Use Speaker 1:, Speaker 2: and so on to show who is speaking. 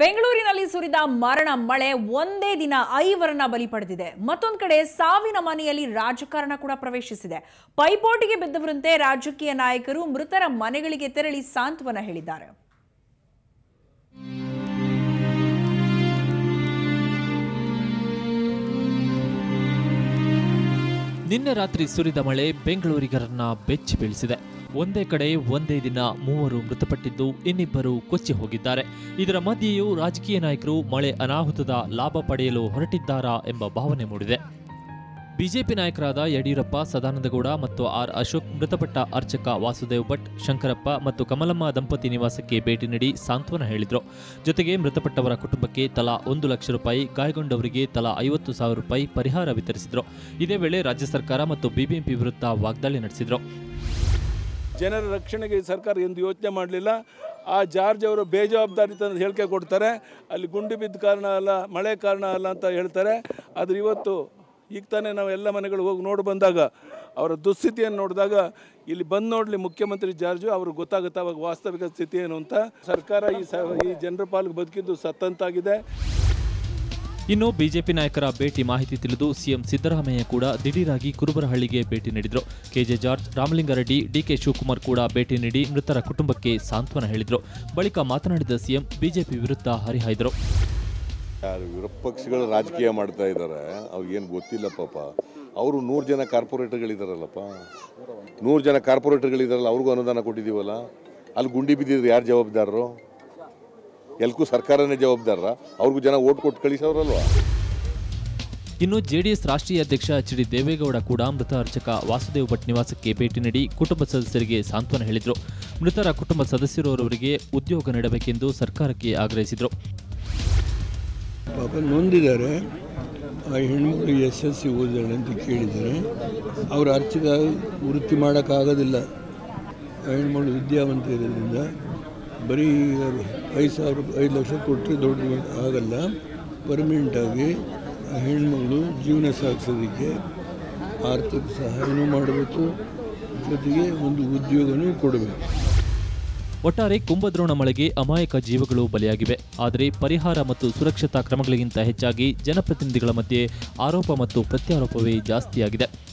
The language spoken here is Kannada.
Speaker 1: ಬೆಂಗಳೂರಿನಲ್ಲಿ ಸುರಿದ ಮರಣ ಮಳೆ ಒಂದೇ ದಿನ ಐವರನ್ನ ಬಲಿ ಪಡೆದಿದೆ ಮತ್ತೊಂದು ಕಡೆ ಸಾವಿನ ಮನೆಯಲ್ಲಿ ರಾಜಕಾರಣ ಕೂಡ ಪ್ರವೇಶಿಸಿದೆ ಪೈಪೋಟಿಗೆ ಬಿದ್ದವರಂತೆ ರಾಜಕೀಯ ನಾಯಕರು ಮೃತರ ಮನೆಗಳಿಗೆ ತೆರಳಿ ಸಾಂತ್ವನ ಹೇಳಿದ್ದಾರೆ
Speaker 2: ನಿನ್ನೆ ರಾತ್ರಿ ಸುರಿದ ಮಳೆ ಬೆಂಗಳೂರಿಗರನ್ನ ಬೆಚ್ಚಿ ಬೀಳಿಸಿದೆ ಒಂದೇ ಕಡೆ ಒಂದೇ ದಿನ ಮೂವರು ಮೃತಪಟ್ಟಿದ್ದು ಇನ್ನಿಬ್ಬರು ಕೊಚ್ಚಿ ಹೋಗಿದ್ದಾರೆ ಇದರ ಮಧ್ಯೆಯೂ ರಾಜಕೀಯ ನಾಯಕರು ಮಳೆ ಅನಾಹುತದ ಲಾಭ ಪಡೆಯಲು ಹೊರಟಿದ್ದಾರಾ ಎಂಬ ಭಾವನೆ ಮೂಡಿದೆ ಬಿಜೆಪಿ ನಾಯಕರಾದ ಯಡಿಯೂರಪ್ಪ ಸದಾನಂದಗೌಡ ಮತ್ತು ಆರ್ ಅಶೋಕ್ ಮೃತಪಟ್ಟ ಅರ್ಚಕ ವಾಸುದೇವ್ ಭಟ್ ಶಂಕರಪ್ಪ ಮತ್ತು ಕಮಲಮ್ಮ ದಂಪತಿ ನಿವಾಸಕ್ಕೆ ಭೇಟಿ ನೀಡಿ ಸಾಂತ್ವನ ಹೇಳಿದರು ಜೊತೆಗೆ ಮೃತಪಟ್ಟವರ ಕುಟುಂಬಕ್ಕೆ ತಲಾ ಒಂದು ಲಕ್ಷ ರೂಪಾಯಿ ಗಾಯಗೊಂಡವರಿಗೆ ತಲಾ ಐವತ್ತು ಸಾವಿರ ರೂಪಾಯಿ ಪರಿಹಾರ ವಿತರಿಸಿದರು ಇದೇ ವೇಳೆ ರಾಜ್ಯ ಸರ್ಕಾರ ಮತ್ತು ಬಿಬಿಎಂಪಿ ವಿರುದ್ಧ ವಾಗ್ದಾಳಿ ನಡೆಸಿದರು
Speaker 3: ಜನರ ರಕ್ಷಣೆಗೆ ಈ ಸರ್ಕಾರ ಎಂದು ಯೋಚನೆ ಮಾಡಲಿಲ್ಲ ಆ ಜಾರ್ಜ್ ಅವರು ಬೇಜವಾಬ್ದಾರಿತನ ಹೇಳಿಕೆ ಕೊಡ್ತಾರೆ ಅಲ್ಲಿ ಗುಂಡು ಬಿದ್ದ ಕಾರಣ ಅಲ್ಲ ಮಳೆ ಕಾರಣ ಅಲ್ಲ ಅಂತ ಹೇಳ್ತಾರೆ ಆದರೆ ಇವತ್ತು ಈಗ ತಾನೇ ನಾವು ಎಲ್ಲ ಮನೆಗಳು ಹೋಗಿ ನೋಡಿ ಬಂದಾಗ ಅವರ ದುಸ್ಥಿತಿಯನ್ನು ನೋಡಿದಾಗ ಇಲ್ಲಿ ಬಂದು ನೋಡಲಿ ಮುಖ್ಯಮಂತ್ರಿ ಜಾರ್ಜು ಅವ್ರಿಗೆ ಗೊತ್ತಾಗುತ್ತೆ ಅವಾಗ ವಾಸ್ತವಿಕ ಸ್ಥಿತಿ ಏನು ಅಂತ ಸರ್ಕಾರ ಈ ಸ ಈ ಜನರ ಪಾಲಿಗೆ ಬದುಕಿದ್ದು ಸತ್ತಂತಾಗಿದೆ
Speaker 2: ಇನ್ನು ಬಿಜೆಪಿ ನಾಯಕರ ಭೇಟಿ ಮಾಹಿತಿ ತಿಳಿದು ಸಿಎಂ ಸಿದ್ದರಾಮಯ್ಯ ಕೂಡ ದಿಢೀರಾಗಿ ಕುರುಬರಹಳ್ಳಿಗೆ ಭೇಟಿ ನೀಡಿದರು K J George Ramalinga Reddy D K Shivakumar ಕೂಡ ಭೇಟಿ ನೀಡಿ ಮೃತರ ಕುಟುಂಬಕ್ಕೆ ಸಾಂತ್ವನ ಹೇಳಿದರು ಬಳಿಕ ಮಾತನಾಡಿದ ಸಿಎಂ ಬಿಜೆಪಿ ವಿರುದ್ಧ ಹರಿಹಾಯ್ದರು
Speaker 4: ಯಾರು ವಿರೋಧ ಪಕ್ಷಗಳು ರಾಜಕೀಯ ಮಾಡ್ತಾ ಇದ್ದಾರೆ ಅವ್ರಿಗೇನು ಗೊತ್ತಿಲ್ಲ ಪಾಪ ಅವರು ನೂರು ಜನ ಕಾರ್ಪೊರೇಟರ್ಗಳಿದಾರಲ್ಲಪ್ಪ ನೂರು ಜನ ಕಾರ್ಪೊರೇಟರ್ಗಳಿದಾರಲ್ಲ ಅವ್ರಿಗೂ ಅನುದಾನ ಕೊಟ್ಟಿದ್ದೀವಲ್ಲ ಅಲ್ಲಿ ಗುಂಡಿ ಬಿದ್ದಿದ್ರೆ ಯಾರು ಜವಾಬ್ದಾರರು ಎಲ್ಗೂ ಸರ್ಕಾರನೇ ಜವಾಬ್ದಾರ ಅವ್ರಿಗೂ ಜನ ಓಟ್ ಕೊಟ್ಟು ಕಳಿಸೋರಲ್ವಾ
Speaker 2: ಇನ್ನು ಜೆಡಿಎಸ್ ರಾಷ್ಟ್ರೀಯ ಅಧ್ಯಕ್ಷ ಎಚ್ ಡಿ ದೇವೇಗೌಡ ಕೂಡ ಮೃತ ಅರ್ಚಕ ವಾಸುದೇವ್ ಭಟ್ ನಿವಾಸಕ್ಕೆ ಭೇಟಿ ನೀಡಿ ಕುಟುಂಬ ಸದಸ್ಯರಿಗೆ ಸಾಂತ್ವನ ಹೇಳಿದರು ಮೃತರ ಕುಟುಂಬ ಸದಸ್ಯರವರಿಗೆ ಉದ್ಯೋಗ ನೀಡಬೇಕೆಂದು ಸರ್ಕಾರಕ್ಕೆ ಆಗ್ರಹಿಸಿದರು
Speaker 5: ಪಾಪ ನೊಂದಿದ್ದಾರೆ ಆ ಹೆಣ್ಮಕ್ಳು ಎಸ್ ಎಸ್ ಸಿ ಓದಿದಾಳೆ ಅಂತ ಕೇಳಿದ್ದಾರೆ ಅವ್ರ ಅರ್ಚಕ ವೃತ್ತಿ ಮಾಡೋಕ್ಕಾಗೋದಿಲ್ಲ ಆ ಹೆಣ್ಮಕ್ಳು ವಿದ್ಯಾವಂತ ಇರೋದ್ರಿಂದ ಬರೀ ಐದು ಸಾವಿರ ಐದು ಲಕ್ಷ ಕೊಟ್ಟರೆ ದೊಡ್ಡ ಆಗಲ್ಲ ಪರ್ಮನೆಂಟಾಗಿ ಆ ಹೆಣ್ಮಗಳು ಜೀವನ ಸಾಗಿಸೋದಕ್ಕೆ ಆರ್ಥಿಕ ಸಹಾಯನೂ ಮಾಡಬೇಕು ಜೊತೆಗೆ ಒಂದು ಉದ್ಯೋಗನೂ ಕೊಡಬೇಕು
Speaker 2: ಒಟ್ಟಾರೆ ಕುಂಭದ್ರೋಣ ಮಳೆಗೆ ಅಮಾಯಕ ಜೀವಗಳು ಬಲಿಯಾಗಿವೆ ಆದರೆ ಪರಿಹಾರ ಮತ್ತು ಸುರಕ್ಷತಾ ಕ್ರಮಗಳಿಗಿಂತ ಹೆಚ್ಚಾಗಿ ಜನಪ್ರತಿನಿಧಿಗಳ ಮಧ್ಯೆ ಆರೋಪ ಮತ್ತು ಪ್ರತ್ಯಾರೋಪವೇ ಜಾಸ್ತಿಯಾಗಿದೆ